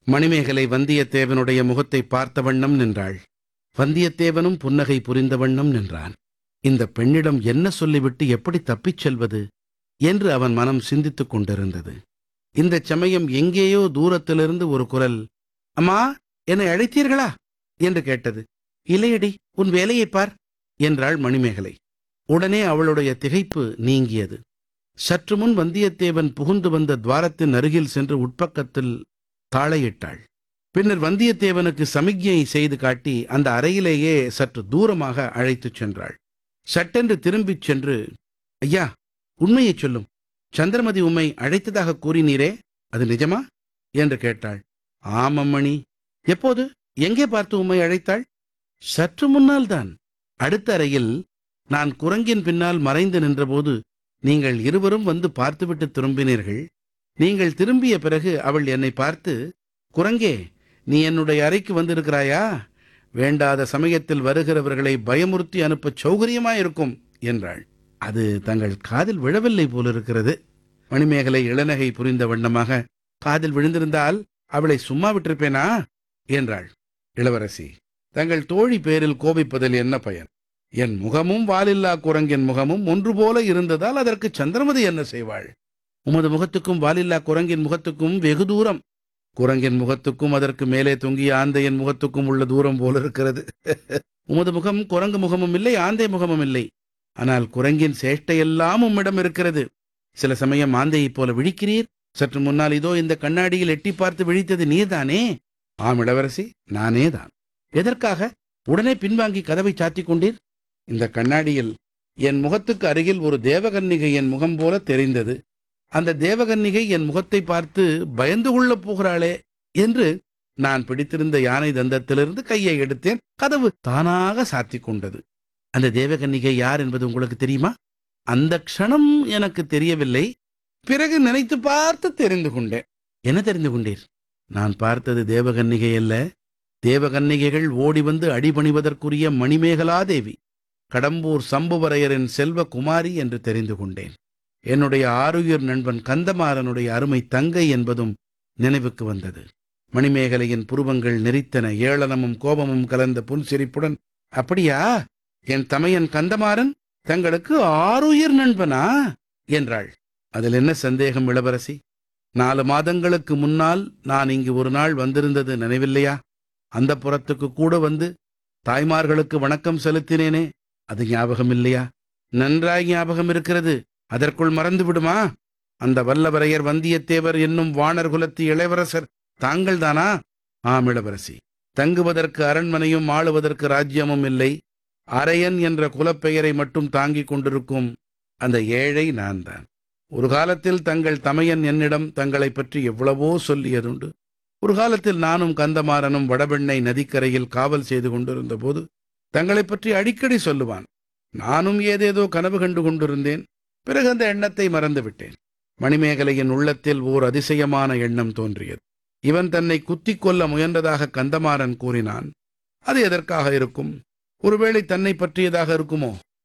மணிமேகலை வந்தியத்தேவனுடைய முகத்தை பார்த்த வண்ணம் நின்றாள் வந்தியத்தேவனும் புன்னகை புரிந்த வண்ணம் நின்றான் இந்த பெண்ணிடம் என்ன சொல்லிவிட்டு எப்படி தப்பிச் செல்வது என்று அவன் மனம் சிந்தித்துக் கொண்டிருந்தது இந்தச் சமயம் எங்கேயோ தூரத்திலிருந்து ஒரு குரல் அம்மா என்னை அழைத்தீர்களா என்று கேட்டது இல்லையடி உன் வேலையைப் பார் என்றாள் மணிமேகலை உடனே அவளுடைய திகைப்பு நீங்கியது சற்று முன் வந்தியத்தேவன் புகுந்து வந்த துவாரத்தின் அருகில் சென்று உட்பக்கத்தில் தாளையிட்டாள் பின்னர் வந்தியத்தேவனுக்கு சமிக்ஞை செய்து காட்டி அந்த அறையிலேயே சற்று தூரமாக அழைத்துச் சென்றாள் சட்டென்று திரும்பிச் சென்று ஐயா உண்மையைச் சொல்லும் சந்திரமதி உம்மை அழைத்ததாக கூறினீரே அது நிஜமா என்று கேட்டாள் ஆமம்மணி எப்போது எங்கே பார்த்து உம்மை அழைத்தாள் சற்று முன்னால் தான் அடுத்த அறையில் நான் குரங்கின் பின்னால் மறைந்து நின்றபோது நீங்கள் இருவரும் வந்து பார்த்துவிட்டு திரும்பினீர்கள் நீங்கள் திரும்பிய பிறகு அவள் என்னை பார்த்து குரங்கே நீ என்னுடைய அறைக்கு வந்திருக்கிறாயா வேண்டாத சமயத்தில் வருகிறவர்களை பயமுறுத்தி அனுப்பச் சௌகரியமாயிருக்கும் என்றாள் அது தங்கள் காதில் விழவில்லை போலிருக்கிறது மணிமேகலை இளநகை புரிந்த வண்ணமாக காதில் விழுந்திருந்தால் அவளை சும்மா விட்டிருப்பேனா என்றாள் இளவரசி தங்கள் தோழி பேரில் கோபிப்பதில் என்ன பயன் என் முகமும் வாலில்லா குரங்கின் முகமும் ஒன்று போல இருந்ததால் அதற்கு சந்திரமதி என்ன செய்வாள் உமது முகத்துக்கும் வாலில்லா குரங்கின் முகத்துக்கும் வெகு தூரம் குரங்கின் முகத்துக்கும் அதற்கு மேலே தொங்கிய ஆந்தையின் முகத்துக்கும் உள்ள தூரம் போல இருக்கிறது உமது முகம் குரங்கு முகமும் இல்லை ஆந்தை முகமும் இல்லை ஆனால் குரங்கின் சேஷ்டையெல்லாம் உம்மிடம் இருக்கிறது சில சமயம் ஆந்தையைப் போல விழிக்கிறீர் சற்று முன்னால் இதோ இந்த கண்ணாடியில் எட்டி பார்த்து விழித்தது நீர்தானே ஆம் இளவரசி நானே தான் எதற்காக உடனே பின்வாங்கி கதவை சாத்திக் கொண்டீர் இந்த கண்ணாடியில் என் முகத்துக்கு அருகில் ஒரு தேவகன்னிகை என் முகம் போல தெரிந்தது அந்த தேவகன்னிகை என் முகத்தை பார்த்து பயந்து கொள்ளப் போகிறாளே என்று நான் பிடித்திருந்த யானை தந்தத்திலிருந்து கையை எடுத்தேன் கதவு தானாக சாத்திக் கொண்டது அந்த தேவகன்னிகை யார் என்பது உங்களுக்கு தெரியுமா அந்த க்ஷணம் எனக்கு தெரியவில்லை பிறகு நினைத்து பார்த்து தெரிந்து கொண்டேன் என்ன தெரிந்து கொண்டீர் நான் பார்த்தது தேவகன்னிகை அல்ல தேவகன்னிகைகள் ஓடி வந்து அடிபணிவதற்குரிய மணிமேகலா தேவி கடம்பூர் சம்புவரையரின் செல்வ குமாரி என்று தெரிந்து கொண்டேன் என்னுடைய ஆருயிர் நண்பன் கந்தமாறனுடைய அருமை தங்கை என்பதும் நினைவுக்கு வந்தது மணிமேகலையின் புருவங்கள் நெறித்தன ஏளனமும் கோபமும் கலந்த புன்சிரிப்புடன் அப்படியா என் தமையன் கந்தமாறன் தங்களுக்கு ஆருயிர் நண்பனா என்றாள் அதில் என்ன சந்தேகம் இளவரசி நாலு மாதங்களுக்கு முன்னால் நான் இங்கு ஒரு நாள் வந்திருந்தது நினைவில்லையா அந்த புறத்துக்கு கூட வந்து தாய்மார்களுக்கு வணக்கம் செலுத்தினேனே அது ஞாபகம் இல்லையா நன்றாய் ஞாபகம் இருக்கிறது அதற்குள் மறந்து விடுமா அந்த வல்லவரையர் வந்தியத்தேவர் என்னும் வானர் குலத்து இளவரசர் தாங்கள்தானா ஆம் இளவரசி தங்குவதற்கு அரண்மனையும் ஆளுவதற்கு ராஜ்யமும் இல்லை அரையன் என்ற குலப்பெயரை மட்டும் தாங்கிக் கொண்டிருக்கும் அந்த ஏழை நான் தான் ஒரு காலத்தில் தங்கள் தமையன் என்னிடம் தங்களைப் பற்றி எவ்வளவோ சொல்லியதுண்டு ஒரு காலத்தில் நானும் கந்தமாறனும் வடபெண்ணை நதிக்கரையில் காவல் செய்து கொண்டிருந்த போது தங்களைப் பற்றி அடிக்கடி சொல்லுவான் நானும் ஏதேதோ கனவு கண்டு கொண்டிருந்தேன் பிறகு அந்த எண்ணத்தை மறந்துவிட்டேன் மணிமேகலையின் உள்ளத்தில் ஓர் அதிசயமான எண்ணம் தோன்றியது இவன் தன்னை குத்திக் கொள்ள முயன்றதாக கந்தமாறன் கூறினான் அது எதற்காக இருக்கும் ஒருவேளை தன்னை பற்றியதாக இருக்குமோ